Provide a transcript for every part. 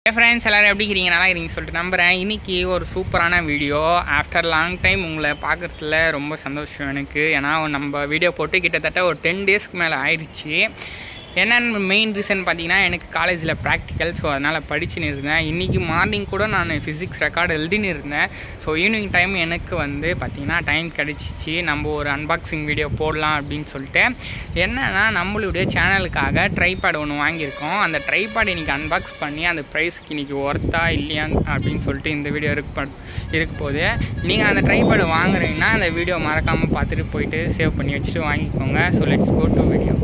friends எல்லாரும் எப்படி இருக்கிறீங்க நல்லா இருக்கிறீங்க சொல்லிட்டு நம்புகிறேன் இன்னைக்கு ஒரு சூப்பரான வீடியோ ஆஃப்டர் லாங் டைம் உங்களை பார்க்குறதுல ரொம்ப சந்தோஷம் எனக்கு ஏன்னா நம்ம வீடியோ போட்டு கிட்டத்தட்ட ஒரு டென் டேஸ்க்கு மேலே ஆயிடுச்சு என்னென்னு மெயின் ரீசன் பார்த்தீங்கன்னா எனக்கு காலேஜில் ப்ராக்டிக்கல் ஸோ அதனால் படிச்சுன்னு இருந்தேன் இன்றைக்கி மார்னிங் கூட நான் ஃபிசிக்ஸ் ரெக்கார்டு எழுதின்னு இருந்தேன் ஸோ ஈவினிங் டைம் எனக்கு வந்து பார்த்திங்கன்னா டைம் கிடச்சிச்சு நம்ம ஒரு அன்பாக்சிங் வீடியோ போடலாம் அப்படின்னு சொல்லிட்டு என்னென்னா நம்மளுடைய சேனலுக்காக ட்ரைபேட் ஒன்று வாங்கியிருக்கோம் அந்த ட்ரைபேட் இன்றைக்கி அன்பாக்ஸ் பண்ணி அந்த ப்ரைஸ்க்கு இன்றைக்கி ஒர்த்தா இல்லையா அப்படின்னு சொல்லிட்டு இந்த வீடியோ இருக்கு இருக்க போது நீங்கள் அந்த ட்ரைபேட் வாங்குறீங்கன்னா அந்த வீடியோ மறக்காமல் பார்த்துட்டு போயிட்டு சேவ் பண்ணி வச்சுட்டு வாங்கிக்கோங்க so let's go to video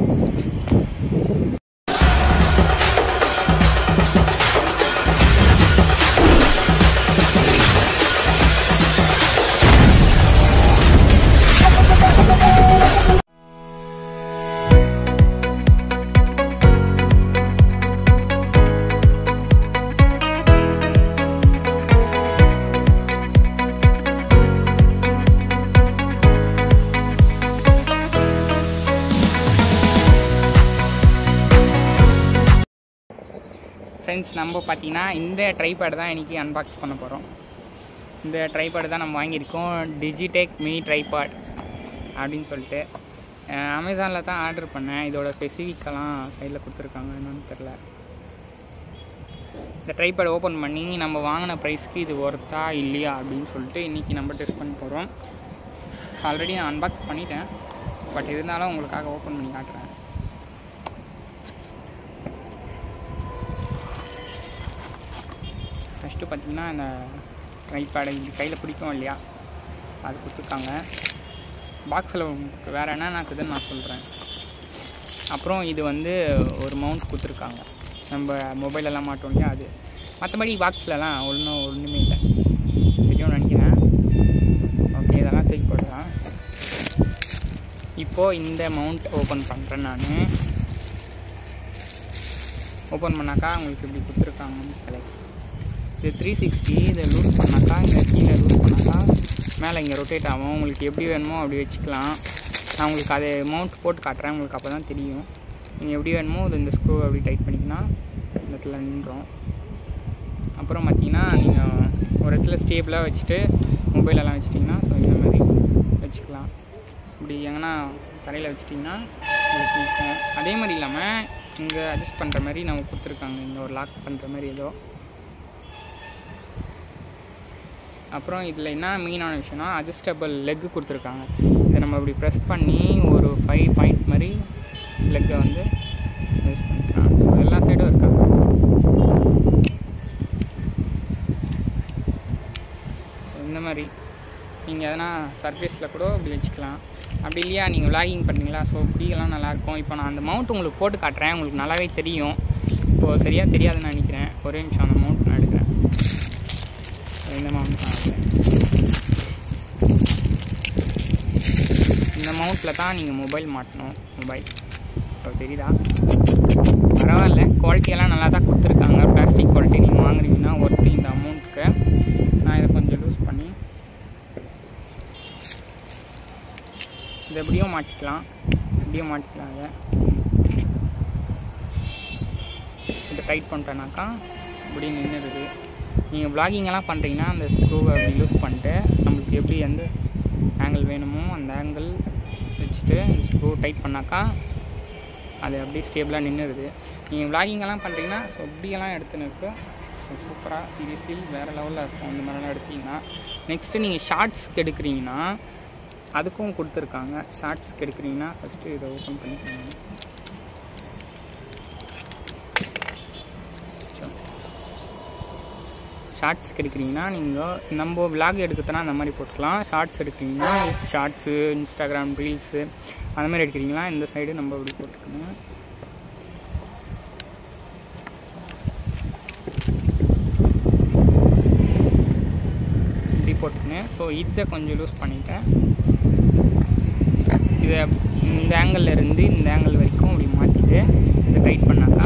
friends நம்ம பார்த்தீங்கன்னா இந்த ட்ரைபேட் தான் இன்றைக்கி அன்பாக்ஸ் பண்ண போகிறோம் இந்த ட்ரைபேட் தான் நம்ம வாங்கியிருக்கோம் டிஜிடெக் மினி ட்ரைபாட் அப்படின்னு சொல்லிட்டு அமேசானில் தான் ஆர்டர் பண்ணேன் இதோட ஸ்பெசிஃபிக்கெல்லாம் சைடில் கொடுத்துருக்காங்க என்னன்னு தெரில இந்த ட்ரைபேட் ஓப்பன் பண்ணி நம்ம வாங்கின ப்ரைஸ்க்கு இது ஒர்த்தா இல்லையா அப்படின்னு சொல்லிட்டு இன்றைக்கி நம்ம டெஸ்ட் பண்ண போகிறோம் ஆல்ரெடி நான் அன்பாக்ஸ் பண்ணிட்டேன் பட் இருந்தாலும் உங்களுக்காக ஓப்பன் பண்ணி காட்டுறேன் ஃபஸ்ட்டு பார்த்தீங்கன்னா இந்த ட்ரைபேடை இப்படி கையில் பிடிக்கும் இல்லையா அது கொடுத்துருக்காங்க பாக்ஸில் வேறு என்னென்ன இருக்குதுன்னு நான் சொல்கிறேன் அப்புறம் இது வந்து ஒரு மவுண்ட் கொடுத்துருக்காங்க நம்ம மொபைலெல்லாம் மாட்டோம் இல்லையா அது மற்றபடி பாக்ஸ்லலாம் ஒன்றும் ஒன்றுமே இல்லை தெரியும்னு நினைக்கிறேன் ஓகே இதெல்லாம் தூக்கி போடலாம் இப்போது இந்த மவுண்ட் ஓப்பன் பண்ணுறேன் நான் ஓப்பன் பண்ணாக்கா உங்களுக்கு இப்படி கொடுத்துருக்காங்க கலை இது த்ரீ சிக்ஸ்டி இதை லூஸ் பண்ணாக்கா இங்கே கீழே லூஸ் பண்ணாக்கா மேலே இங்கே ரொட்டேட் ஆகும் உங்களுக்கு எப்படி வேணுமோ அப்படி வச்சுக்கலாம் நான் உங்களுக்கு அதை மவுண்ட் போட்டு காட்டுறேன் உங்களுக்கு அப்போ தான் தெரியும் நீங்கள் எப்படி வேணுமோ இது இந்த ஸ்க்ரூ அப்படி டைட் பண்ணிக்கினா இந்த இடத்துல நின்றோம் அப்புறம் பார்த்தீங்கன்னா நீங்கள் ஒரு இடத்துல ஸ்டேபிளாக வச்சுட்டு மொபைலெல்லாம் வச்சிட்டிங்கன்னா ஸோ இந்த மாதிரி வச்சுக்கலாம் இப்படி எங்கன்னா தரையில் வச்சிட்டிங்கன்னா உங்களுக்கு நிற்கும் அதே மாதிரி இல்லாமல் இங்கே அட்ஜஸ்ட் பண்ணுற மாதிரி நம்ம கொடுத்துருக்காங்க இங்கே ஒரு லாக் பண்ணுற மாதிரி ஏதோ அப்புறம் இதில் என்ன மெயினான விஷயம்னா அட்ஜஸ்டபிள் லெக்கு கொடுத்துருக்காங்க இதை நம்ம இப்படி ப்ரெஸ் பண்ணி ஒரு ஃபைவ் பாயிண்ட் மாதிரி லெக்கை வந்து யூஸ் பண்ணிக்கலாம் ஸோ எல்லா சைடும் இருக்காங்க இந்த மாதிரி நீங்கள் எதனா சர்ஃபேஸில் கூட இப்படி வச்சுக்கலாம் அப்படி இல்லையா நீங்கள் விளாகிங் பண்ணுறீங்களா ஸோ இப்படியெல்லாம் நல்லாயிருக்கும் இப்போ நான் அந்த மவுண்ட் உங்களுக்கு போட்டு காட்டுறேன் உங்களுக்கு நல்லாவே தெரியும் இப்போது சரியாக தெரியாதுன்னு நினைக்கிறேன் ஒரே நிமிஷம் அந்த மவுண்ட் நான் எடுக்கிறேன் இந்த மவுண்ட் தான் இந்த மவுண்ட்டில் தான் நீங்கள் மொபைல் மாட்டணும் மொபைல் இப்போ தெரியுதா பரவாயில்ல குவாலிட்டியெல்லாம் நல்லா தான் கொடுத்துருக்காங்க பிளாஸ்டிக் குவாலிட்டி நீங்கள் வாங்குறீங்கன்னா ஒர்த்து இந்த அமௌண்ட்டுக்கு நான் இதை கொஞ்சம் லூஸ் பண்ணி இது எப்படியும் மாட்டிக்கலாம் எப்படியும் மாட்டிக்கலாம் அதை இதை டைட் பண்ணிட்டேனாக்கா இப்படி நின்றுடுது நீங்கள் பிளாகிங்கெல்லாம் பண்ணுறீங்கன்னா அந்த ஸ்க்ரூவை அப்படி யூஸ் பண்ணிட்டு நம்மளுக்கு எப்படி எந்த ஆங்கிள் வேணுமோ அந்த ஆங்கிள் வச்சுட்டு அந்த ஸ்க்ரூ டைட் பண்ணாக்கா அது அப்படியே ஸ்டேபிளாக நின்றுடுது நீங்கள் விளாகிங்கெல்லாம் பண்ணுறீங்கன்னா ஸோ இப்படியெல்லாம் எடுத்துன்னு இருக்கு ஸோ சூப்பராக சீரியஸ்லி வேறு லெவலில் இருக்கும் இந்த மாதிரிலாம் எடுத்தீங்கன்னா நெக்ஸ்ட்டு நீங்கள் ஷார்ட்ஸ்க்கு எடுக்கிறீங்கன்னா அதுக்கும் கொடுத்துருக்காங்க ஷார்ட்ஸ்க்கு எடுக்கிறீங்கன்னா ஃபஸ்ட்டு இதை ஓப்பன் பண்ணிக்கோங்க ஷார்ட்ஸ் எடுக்கிறீங்கன்னா நீங்கள் நம்ம விலாக் எடுக்கிறதுனா அந்த மாதிரி போட்டுக்கலாம் ஷார்ட்ஸ் எடுக்கிறீங்கன்னா ஷார்ட்ஸு இன்ஸ்டாகிராம் ரீல்ஸு அந்த மாதிரி எடுக்கிறீங்களா இந்த சைடு நம்ம இப்படி போட்டுக்கணும் இப்படி போட்டுக்கணும் ஸோ இதை கொஞ்சம் லூஸ் பண்ணிட்டேன் இதை இந்த ஆங்கிளில் இருந்து இந்த ஆங்கிள் வரைக்கும் இப்படி மாற்றிட்டு இதை டைட் பண்ணாக்கா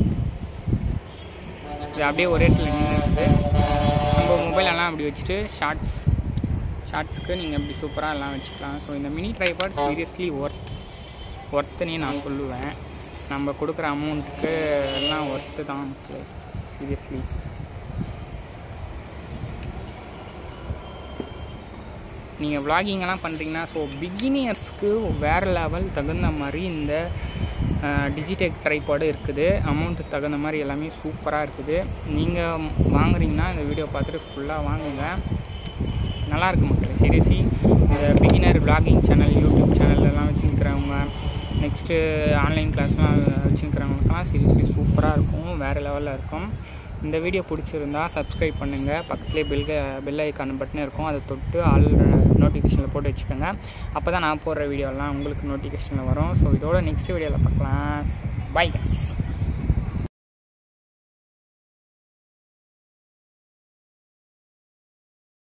இது அப்படியே ஒரே இடத்துல நின்று நம்ம மொபைலெல்லாம் அப்படி வச்சுட்டு ஷார்ட்ஸ் ஷார்ட்ஸ்க்கு நீங்கள் இப்படி சூப்பராக எல்லாம் வச்சுக்கலாம் ஸோ இந்த மினி ட்ரைபாட் சீரியஸ்லி ஒர்த் ஒர்த்துன்னே நான் சொல்லுவேன் நம்ம கொடுக்குற அமௌண்ட்டுக்கு எல்லாம் ஒர்த்து தான் நமக்கு சீரியஸ்லி நீங்கள் விளாகிங்கெல்லாம் பண்ணுறீங்கன்னா ஸோ பிகினியர்ஸ்க்கு வேறு லெவல் தகுந்த மாதிரி இந்த டிஜிடெக் ட்ரைபாடு இருக்குது அமௌண்ட்டு தகுந்த மாதிரி எல்லாமே சூப்பராக இருக்குது நீங்கள் வாங்குறீங்கன்னா இந்த வீடியோ பார்த்துட்டு ஃபுல்லாக வாங்குங்க நல்லா இருக்கு மக்கள் சீரியஸ்லி இந்த beginner vlogging channel YouTube channel எல்லாம் வச்சுருக்கிறவங்க நெக்ஸ்ட்டு ஆன்லைன் கிளாஸ்லாம் வச்சுருக்கிறவங்களுக்குலாம் சீரியஸ்லி சூப்பராக இருக்கும் வேறு லெவலில் இருக்கும் இந்த வீடியோ பிடிச்சிருந்தா சப்ஸ்கிரைப் பண்ணுங்கள் பக்கத்துலேயே பெல் பெல் ஐக்கான் பட்டன் இருக்கும் அதை தொட்டு ஆல் நோட்டிஃபிகேஷனில் போட்டு வச்சுக்கோங்க அப்போ தான் நான் போடுற வீடியோலாம் உங்களுக்கு நோட்டிஃபிகேஷனில் வரும் ஸோ இதோட நெக்ஸ்ட் வீடியோவில் பார்க்கலாம் பை கைஸ்